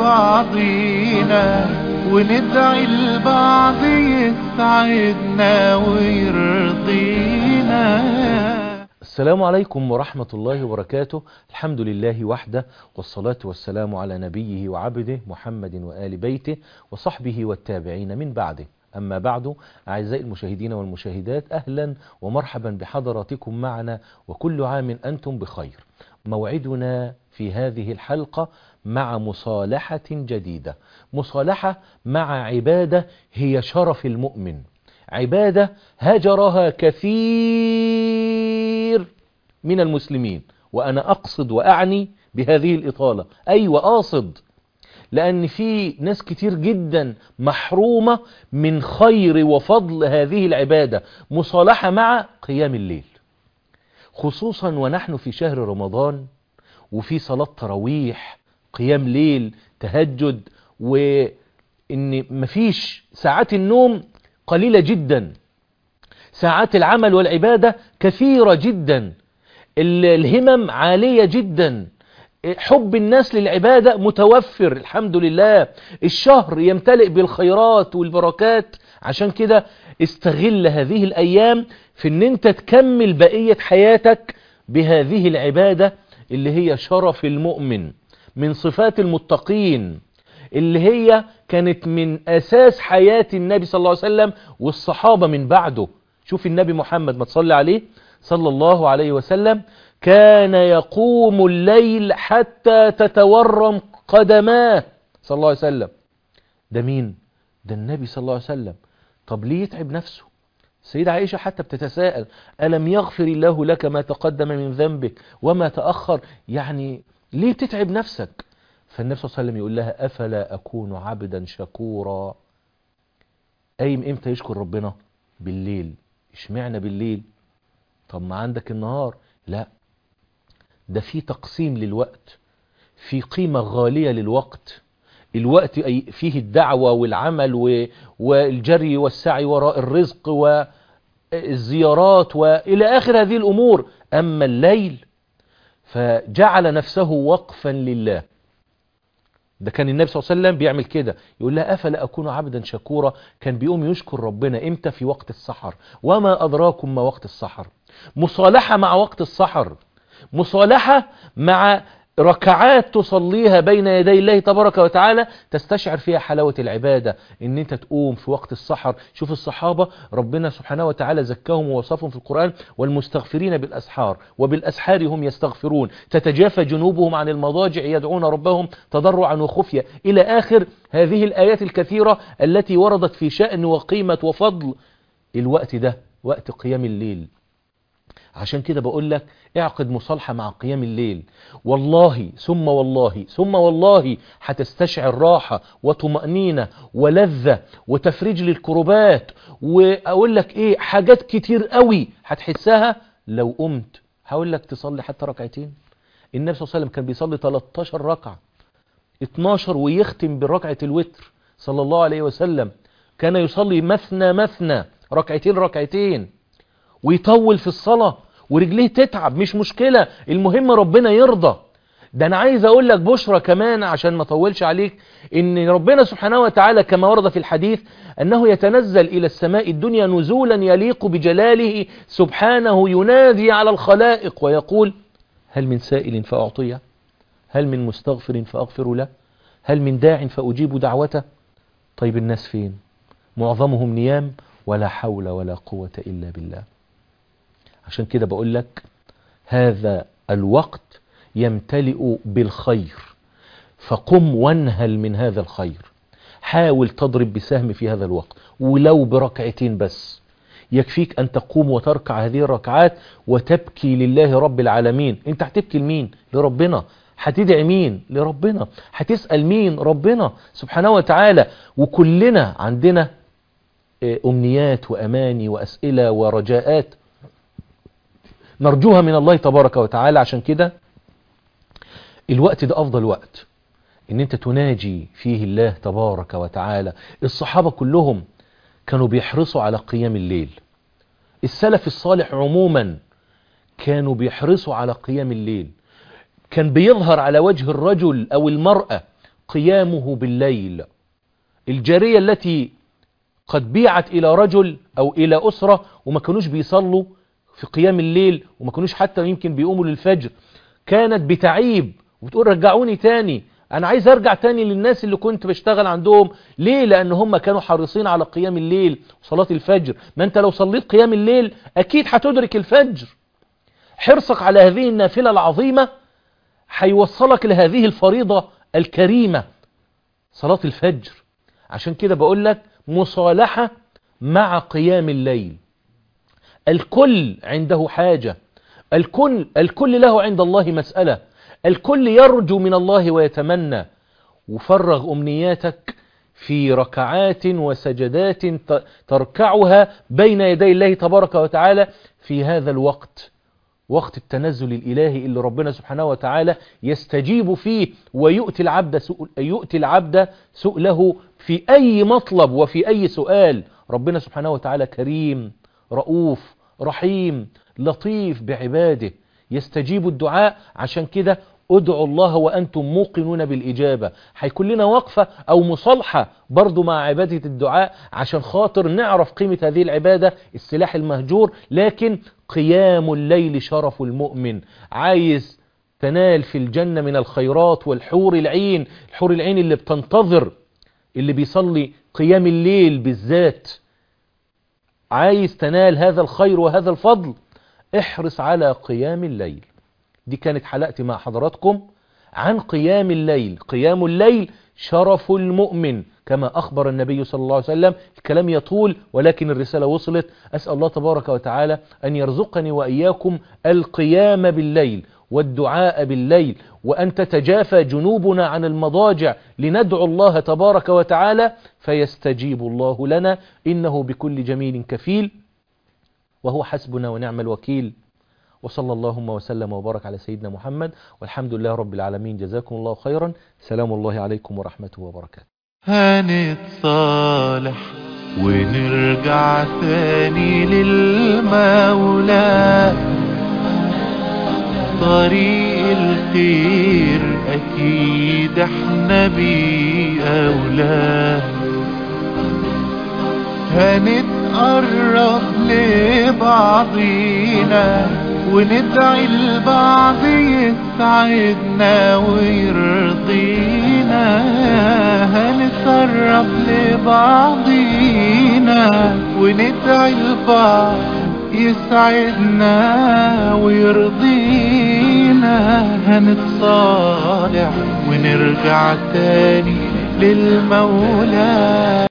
بعضينا وندعي البعض يسعدنا ويرضينا السلام عليكم ورحمة الله وبركاته الحمد لله وحده والصلاة والسلام على نبيه وعبده محمد وآل بيته وصحبه والتابعين من بعده أما بعد أعزائي المشاهدين والمشاهدات أهلا ومرحبا بحضراتكم معنا وكل عام أنتم بخير موعدنا في هذه الحلقة مع مصالحة جديدة مصالحة مع عبادة هي شرف المؤمن عبادة هجرها كثير من المسلمين وأنا أقصد وأعني بهذه الإطالة أي وأقصد لأن في ناس كتير جدا محرومة من خير وفضل هذه العبادة مصالحة مع قيام الليل خصوصا ونحن في شهر رمضان وفي صلاة تراويح قيام ليل تهجد وإن مفيش ساعات النوم قليلة جدا ساعات العمل والعبادة كثيرة جدا الهمم عالية جدا حب الناس للعبادة متوفر الحمد لله الشهر يمتلئ بالخيرات والبركات عشان كده استغل هذه الأيام في ان انت تكمل بقية حياتك بهذه العبادة اللي هي شرف المؤمن من صفات المتقين اللي هي كانت من أساس حياة النبي صلى الله عليه وسلم والصحابة من بعده شوف النبي محمد ما تصلي عليه صلى الله عليه وسلم كان يقوم الليل حتى تتورم قدماه صلى الله عليه وسلم ده مين ده النبي صلى الله عليه وسلم طب ليه يتعب نفسه السيدة عائشة حتى بتتساءل ألم يغفر الله لك ما تقدم من ذنبك وما تأخر يعني ليه تتعب نفسك فالنبي صلى الله عليه وسلم يقول لها أفلا أكون عبدا شكورا أيم إمتى يشكر ربنا بالليل اشمعنى بالليل طب ما عندك النهار لا ده في تقسيم للوقت في قيمة غالية للوقت الوقت فيه الدعوة والعمل والجري والسعي وراء الرزق والزيارات وإلى آخر هذه الأمور أما الليل فجعل نفسه وقفا لله ده كان النبي صلى الله عليه وسلم بيعمل كده يقول لها أفلا أكون عبدا شكورا كان بيقوم يشكر ربنا إمتى في وقت السحر وما أدراكم ما وقت السحر مصالحة مع وقت السحر مصالحة مع ركعات تصليها بين يدي الله تبارك وتعالى تستشعر فيها حلاوة العبادة ان انت تقوم في وقت السحر شوف الصحابة ربنا سبحانه وتعالى زكاهم ووصفهم في القرآن والمستغفرين بالأسحار وبالأسحار هم يستغفرون تتجافى جنوبهم عن المضاجع يدعون ربهم تضرعا وخفية إلى آخر هذه الآيات الكثيرة التي وردت في شأن وقيمة وفضل الوقت ده وقت قيام الليل عشان كده بقول لك اعقد مصالحة مع قيام الليل والله ثم والله ثم والله هتستشعر راحة وطمأنينة ولذة وتفريج للكربات واقول لك ايه حاجات كتير قوي هتحسها لو قمت هقول لك تصلي حتى ركعتين النبي صلى الله عليه وسلم كان بيصلي 13 ركعة 12 ويختم بركعة الوتر صلى الله عليه وسلم كان يصلي مثنى مثنى ركعتين ركعتين ويطول في الصلاة ورجليه تتعب مش مشكلة المهم ربنا يرضى ده انا عايز اقول لك بشرى كمان عشان ما اطولش عليك ان ربنا سبحانه وتعالى كما ورد في الحديث انه يتنزل الى السماء الدنيا نزولا يليق بجلاله سبحانه ينادي على الخلائق ويقول هل من سائل فاعطيه هل من مستغفر فاغفر له هل من داع فاجيب دعوته طيب الناس فين معظمهم نيام ولا حول ولا قوة الا بالله عشان كده بقول لك هذا الوقت يمتلئ بالخير فقم وانهل من هذا الخير حاول تضرب بسهم في هذا الوقت ولو بركعتين بس يكفيك أن تقوم وتركع هذه الركعات وتبكي لله رب العالمين انت هتبكي لمين لربنا هتدعي مين لربنا هتسأل مين ربنا سبحانه وتعالى وكلنا عندنا أمنيات وأماني وأسئلة ورجاءات نرجوها من الله تبارك وتعالى عشان كده الوقت ده أفضل وقت ان انت تناجي فيه الله تبارك وتعالى الصحابة كلهم كانوا بيحرصوا على قيام الليل السلف الصالح عموما كانوا بيحرصوا على قيام الليل كان بيظهر على وجه الرجل او المرأة قيامه بالليل الجارية التي قد بيعت إلى رجل أو إلى أسرة وما كانوش بيصلوا في قيام الليل وما كانوش حتى يمكن بيقوموا للفجر كانت بتعيب وبتقول رجعوني تاني أنا عايز أرجع تاني للناس اللي كنت بشتغل عندهم ليه لأن هم كانوا حريصين على قيام الليل وصلاة الفجر ما أنت لو صليت قيام الليل أكيد هتدرك الفجر حرصك على هذه النافلة العظيمة هيوصلك لهذه الفريضة الكريمة صلاة الفجر عشان كده بقول لك مصالحة مع قيام الليل الكل عنده حاجة الكل, الكل له عند الله مسألة الكل يرجو من الله ويتمنى وفرغ أمنياتك في ركعات وسجدات تركعها بين يدي الله تبارك وتعالى في هذا الوقت وقت التنزل الإلهي اللي ربنا سبحانه وتعالى يستجيب فيه ويؤتي العبد سؤل يؤتي العبد سؤله في أي مطلب وفي أي سؤال ربنا سبحانه وتعالى كريم رؤوف رحيم لطيف بعباده يستجيب الدعاء عشان كده ادعوا الله وأنتم موقنون بالإجابة هيكون لنا وقفة أو مصالحة برضو مع عبادة الدعاء عشان خاطر نعرف قيمة هذه العبادة السلاح المهجور لكن قيام الليل شرف المؤمن عايز تنال في الجنة من الخيرات والحور العين الحور العين اللي بتنتظر اللي بيصلي قيام الليل بالذات عايز تنال هذا الخير وهذا الفضل احرص على قيام الليل دي كانت حلقتي مع حضراتكم عن قيام الليل قيام الليل شرف المؤمن كما أخبر النبي صلى الله عليه وسلم الكلام يطول ولكن الرسالة وصلت أسأل الله تبارك وتعالى أن يرزقني وإياكم القيام بالليل والدعاء بالليل وأن تتجافى جنوبنا عن المضاجع لندعو الله تبارك وتعالى فيستجيب الله لنا إنه بكل جميل كفيل وهو حسبنا ونعم الوكيل وصلى اللهم وسلم وبارك على سيدنا محمد والحمد لله رب العالمين جزاكم الله خيرا سلام الله عليكم ورحمته وبركاته هنتصالح ونرجع تاني للمولى طريق الخير أكيد احنا بيه أولى هنتقرب لبعضينا وندعي البعض يسعدنا ويرضينا هنتقرب لبعضينا وندعي البعض يسعدنا ويرضينا هنتصالح ونرجع تاني للمولى